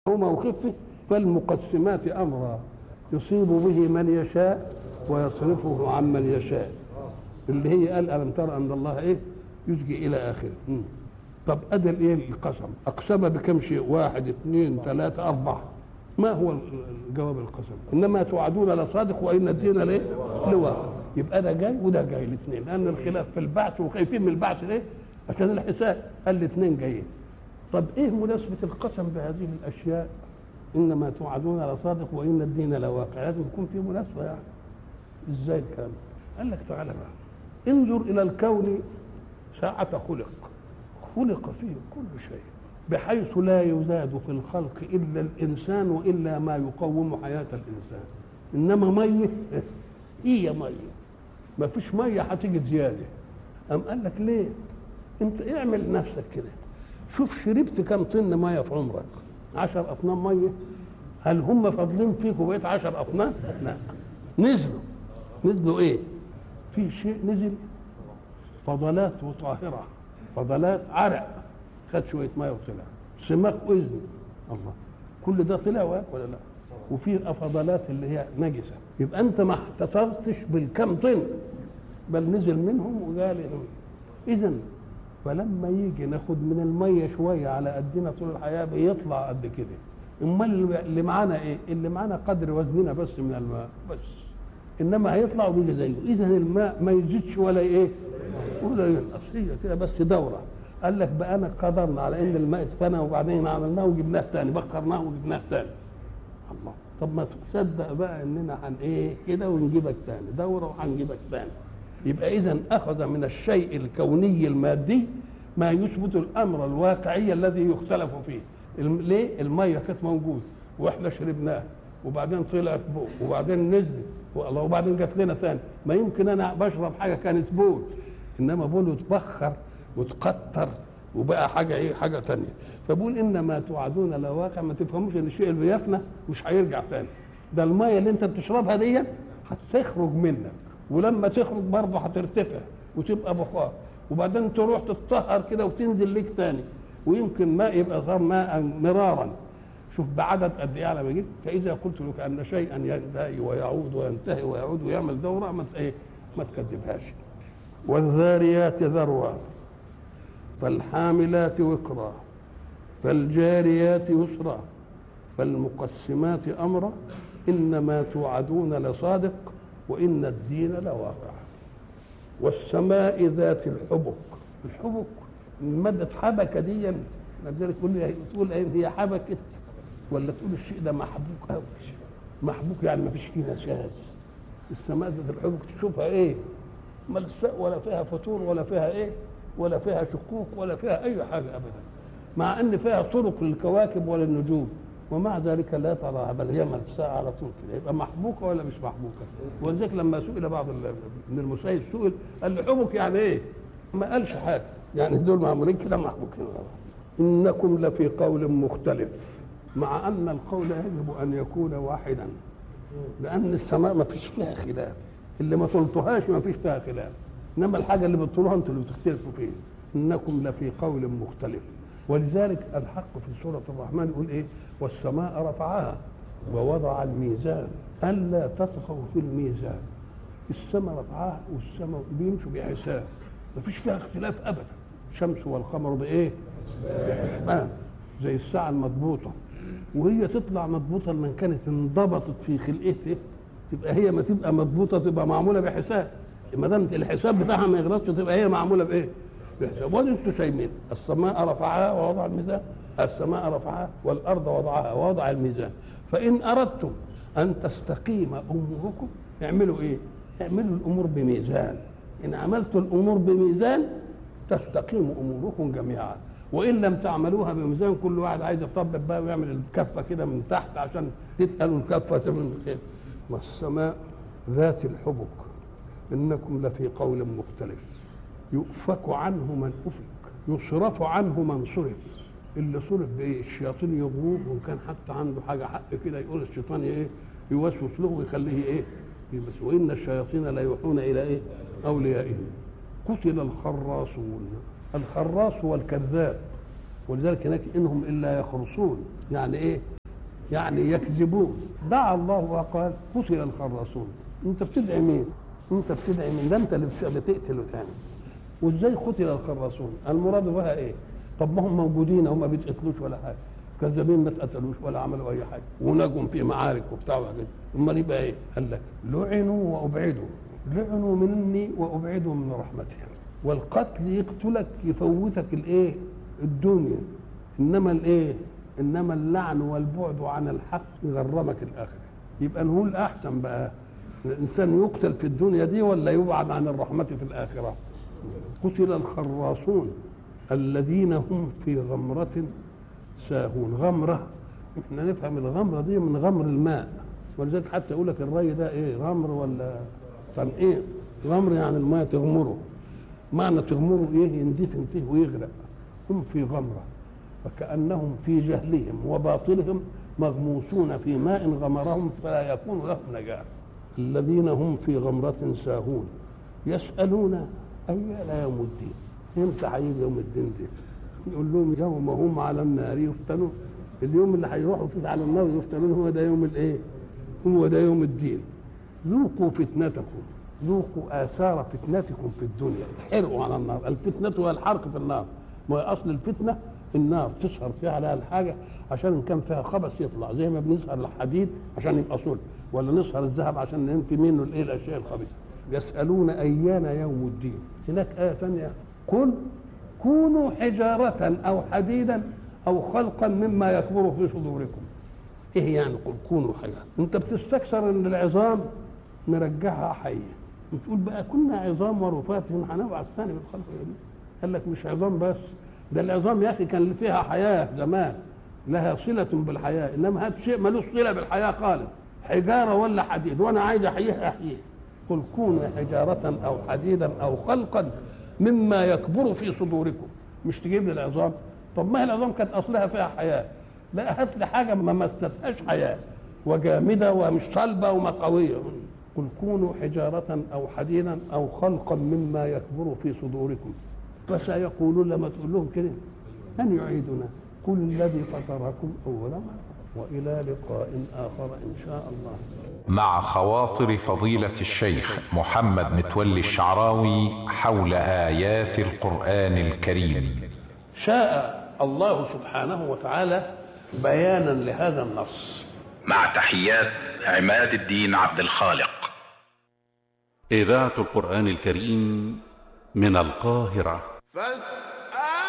وخفه فالمقسمات امرا يصيب به من يشاء ويصرفه عن من يشاء اللي هي قال الم ترى ان الله ايه يزجي الى اخره مم. طب ادى الايه القسم اقسم بكم شيء واحد اثنين ثلاثه اربعه ما هو الجواب القسم انما توعدون لصادق وان الدين لايه لواقع يبقى ده جاي وده جاي الاثنين لان الخلاف في البعث وخايفين من البعث ليه عشان الحساب قال الاثنين جايين طب ايه مناسبه القسم بهذه الاشياء انما توعدون لصادق وان الدين لواقع لازم يكون في مناسبه يعني ازاي الكلام قال لك تعالى بقى انظر الى الكون ساعة خلق خلق فيه كل شيء بحيث لا يزاد في الخلق الا الانسان والا ما يقوم حياه الانسان انما ميه هي ميه ما فيش ميه هتيجي زياده قام قال لك ليه انت اعمل نفسك كده شوف شربت كم طن ميه في عمرك عشر اطنان ميه هل هم فاضلين فيك وبقيت عشر اطنان لا نزلوا نزلوا ايه في شيء نزل فضلات وطاهره فضلات عرق خد شويه ميه وطلع سماك اذن الله كل ده طلع ولا لا وفي فضلات اللي هي نجسه يبقى انت ما احتفظتش بالكم طن بل نزل منهم وقال اذا فلما يجي ناخد من الميه شويه على قدنا طول الحياه بيطلع قد كده امال اللي معانا ايه اللي معانا قدر وزننا بس من الماء بس انما هيطلع وبيجي زيه اذا الماء ما يزيدش ولا ايه ولا ينقص هي كده بس دوره قال لك بقى انا قدرنا على ان الماء اتفنى وبعدين عملناه وجبناه تاني بخرناه وجبناه تاني الله طب ما تصدق بقى اننا هن ايه كده ونجيبك تاني دوره وهنجيبك تاني يبقى اذا اخذ من الشيء الكوني المادي ما يثبت الامر الواقعي الذي يختلف فيه ليه الميه كانت موجوده واحنا شربناها وبعدين طلعت بول وبعدين نزلت والله وبعدين جت لنا ثاني ما يمكن انا بشرب حاجه كانت بول انما بول وتبخر وتقطر وبقى حاجه ايه حاجه ثانيه فبقول انما توعدون لواقع ما تفهموش ان الشيء اللي بيفنى مش هيرجع ثاني ده الميه اللي انت بتشربها دي هتخرج منك ولما تخرج برضه هترتفع وتبقى بخار وبعدين تروح تتطهر كده وتنزل ليك تاني ويمكن ماء يبقى صار ماء مرارا شوف بعدد قد ايه على ما جيت فاذا قلت لك ان شيئا ينتهي ويعود وينتهي ويعود ويعمل دوره ما ايه ما تكذبهاش والذاريات ذروا فالحاملات وقرا فالجاريات يسرا فالمقسمات امرا انما توعدون لصادق وان الدين لواقع والسماء ذات الحبك الحبك مادة حبكة دي لذلك تقول لي تقول هي حبكت ولا تقول الشيء ده محبوك قوي محبوك يعني ما فيش فيه نشاز السماء ذات الحبك تشوفها ايه ملساء ولا فيها فتور ولا فيها ايه ولا فيها شقوق ولا فيها اي حاجه ابدا مع ان فيها طرق للكواكب وللنجوم ومع ذلك لا تراها بل هي ملساء على طول كده يبقى محبوكه ولا مش محبوكه ولذلك لما سئل بعض من المسيب سئل قال له حبك يعني ايه؟ ما قالش حاجه يعني دول معمولين كده محبوكين انكم لفي قول مختلف مع ان القول يجب ان يكون واحدا لان السماء ما فيش فيها خلاف اللي ما طلتوهاش ما فيش فيها خلاف انما الحاجه اللي بتطولوها انتوا اللي بتختلفوا فيها انكم لفي قول مختلف ولذلك الحق في سوره الرحمن يقول ايه والسماء رفعها ووضع الميزان الا تطغوا في الميزان السماء رفعها والسماء بيمشوا بحساب ما فيش فيها اختلاف ابدا الشمس والقمر بايه بحسبان زي الساعه المضبوطه وهي تطلع مضبوطه لما كانت انضبطت في خلقته تبقى هي ما تبقى مضبوطه تبقى معموله بحساب ما دام الحساب بتاعها ما يغلطش تبقى هي معموله بايه؟ بحساب وادي انتوا شايفين السماء رفعها ووضع الميزان السماء رفعها والارض وضعها ووضع الميزان فان اردتم ان تستقيم اموركم اعملوا ايه؟ اعملوا الامور بميزان ان عملتوا الامور بميزان تستقيم اموركم جميعا وان لم تعملوها بميزان كل واحد عايز يطبق بقى ويعمل الكفه كده من تحت عشان تتقل الكفه من خير والسماء ذات الحبك انكم لفي قول مختلف يؤفك عنه من افك يصرف عنه من صرف اللي صرف بايه الشياطين يغوب وان كان حتى عنده حاجه حق كده يقول الشيطان ايه يوسوس له ويخليه ايه بس وان الشياطين لا يوحون الى ايه اوليائهم قتل الخراصون الخراص هو الكذاب ولذلك هناك انهم الا يخرصون يعني ايه يعني يكذبون دعا الله وقال قتل الخراصون انت بتدعي مين انت بتدعي مين ده انت اللي بتقتل وتعمل وازاي قتل الخراصون المراد بها ايه طب ما هم موجودين هم ما بيتقتلوش ولا حاجه كذابين ما اتقتلوش ولا عملوا اي حاجه ونجوا في معارك وبتاع وحاجات امال يبقى ايه قال لك لعنوا وابعدوا لعنوا مني وابعدوا من رحمتي والقتل يقتلك يفوتك الايه الدنيا انما الايه انما اللعن والبعد عن الحق يغرمك الاخره يبقى نقول احسن بقى الانسان يقتل في الدنيا دي ولا يبعد عن الرحمه في الاخره قتل الخراصون الذين هم في غمرة ساهون غمرة احنا نفهم الغمرة دي من غمر الماء ولذلك حتى يقول لك الري ده ايه غمر ولا طب ايه غمر يعني الماء تغمره معنى تغمره ايه يندفن فيه ويغرق هم في غمرة فكأنهم في جهلهم وباطلهم مغموسون في ماء غمرهم فلا يكون لهم نجاة الذين هم في غمرة ساهون يسألون أيان يوم الدين امتى هيجي يوم الدين دي نقول لهم يوم هم على النار يفتنون اليوم اللي هيروحوا فيه على النار يفتنون هو ده يوم الايه هو ده يوم الدين ذوقوا فتنتكم ذوقوا آثار فتنتكم في الدنيا تحرقوا على النار الفتنة هي الحرق في النار ما أصل الفتنة النار تسهر فيها عليها الحاجة عشان إن كان فيها خبث يطلع زي ما بنسهر الحديد عشان يبقى صلب ولا نسهر الذهب عشان ننفي منه الايه الاشياء الخبيثه يسالون ايان يوم الدين هناك ايه ثانيه قل كونوا حجاره او حديدا او خلقا مما يكبر في صدوركم ايه يعني قل كونوا حجاره انت بتستكثر ان العظام نرجعها حيه بتقول بقى كنا عظام ورفات هنبعث ثاني من الخلق قال لك مش عظام بس ده العظام يا اخي كان فيها حياه زمان لها صله بالحياه انما هذا شيء ملوش صله بالحياه خالص حجاره ولا حديد وانا عايز احييه احييه قل كونوا حجاره او حديدا او خلقا مما يكبر في صدوركم مش تجيب لي العظام طب ما هي العظام كانت اصلها فيها حياه لا هات لي حاجه ما مستهاش حياه وجامده ومش صلبه وما قويه قل كونوا حجارة أو حديدا أو خلقا مما يكبر في صدوركم فسيقولون لما تقول لهم كده من يعيدنا قل الذي فطركم أول مرة وإلى لقاء آخر إن شاء الله مع خواطر فضيلة الشيخ محمد متولي الشعراوي حول آيات القرآن الكريم شاء الله سبحانه وتعالى بيانا لهذا النص مع تحيات عماد الدين عبد الخالق إذاعة القرآن الكريم من القاهرة فاستمعوا